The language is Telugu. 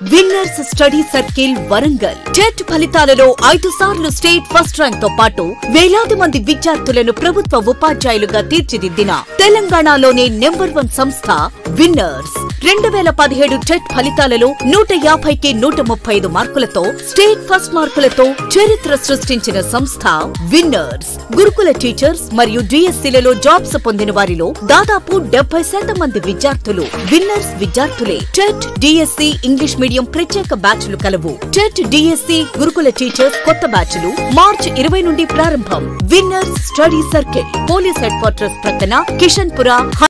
winners study circle Warangal TET ఫలితాలలో ఐదు సార్లు స్టేట్ ఫస్ట్ ర్యాంక్ తో పాటు వేలాది మంది విద్యార్థులను ప్రభుత్వ ఉపాధ్యాయులుగా తీర్చిదిద్దిన తెలంగాణలోనే నెంబర్ వన్ సంస్థ విన్నర్స్ రెండు వేల పదిహేడు టెట్ ఫలితాలలో నూట యాభైకి నూట ముప్పై ఐదు మార్కులతో స్టేట్ ఫస్ట్ మార్కులతో చరిత్ర సృష్టించిన సంస్థ విన్నర్స్ గురుకుల టీచర్స్ మరియు డిఎస్సీలలో జాబ్స్ పొందిన వారిలో దాదాపు డెబ్బై శాతం మంది విద్యార్థులు విన్నర్స్ విద్యార్థులే టెట్ డిఎస్సి ఇంగ్లీష్ మీడియం ప్రత్యేక బ్యాచ్లు కలవు టెట్ డిఎస్సి గురుకుల టీచర్స్ కొత్త బ్యాచ్లు మార్చ్ ఇరవై నుండి ప్రారంభం winners study circle police headquarters ప్రక్కన కిషన్ పుర